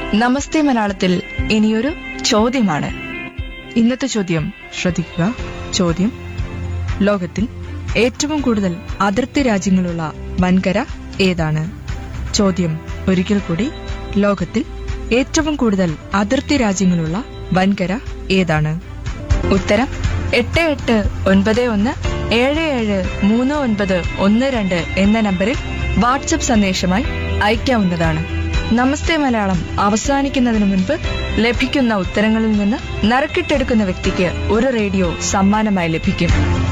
നമസ്തേ മലയാളത്തിൽ ഇനിയൊരു ചോദ്യമാണ് ഇന്നത്തെ ചോദ്യം ശ്രദ്ധിക്കുക ചോദ്യം ലോകത്തിൽ ഏറ്റവും കൂടുതൽ അതിർത്തി രാജ്യങ്ങളുള്ള വൻകര ഏതാണ് ചോദ്യം ഒരിക്കൽ കൂടി ലോകത്തിൽ ഏറ്റവും കൂടുതൽ അതിർത്തി രാജ്യങ്ങളുള്ള വൻകര ഏതാണ് ഉത്തരം എട്ട് എട്ട് ഒൻപത് ഒന്ന് ഏഴ് ഏഴ് മൂന്ന് ഒൻപത് ഒന്ന് രണ്ട് എന്ന നമ്പറിൽ വാട്സപ്പ് സന്ദേശമായി അയക്കാവുന്നതാണ് നമസ്തേ മലയാളം അവസാനിക്കുന്നതിന് മുൻപ് ലഭിക്കുന്ന ഉത്തരങ്ങളിൽ നിന്ന് നറുക്കിട്ടെടുക്കുന്ന വ്യക്തിക്ക് ഒരു റേഡിയോ സമ്മാനമായി ലഭിക്കും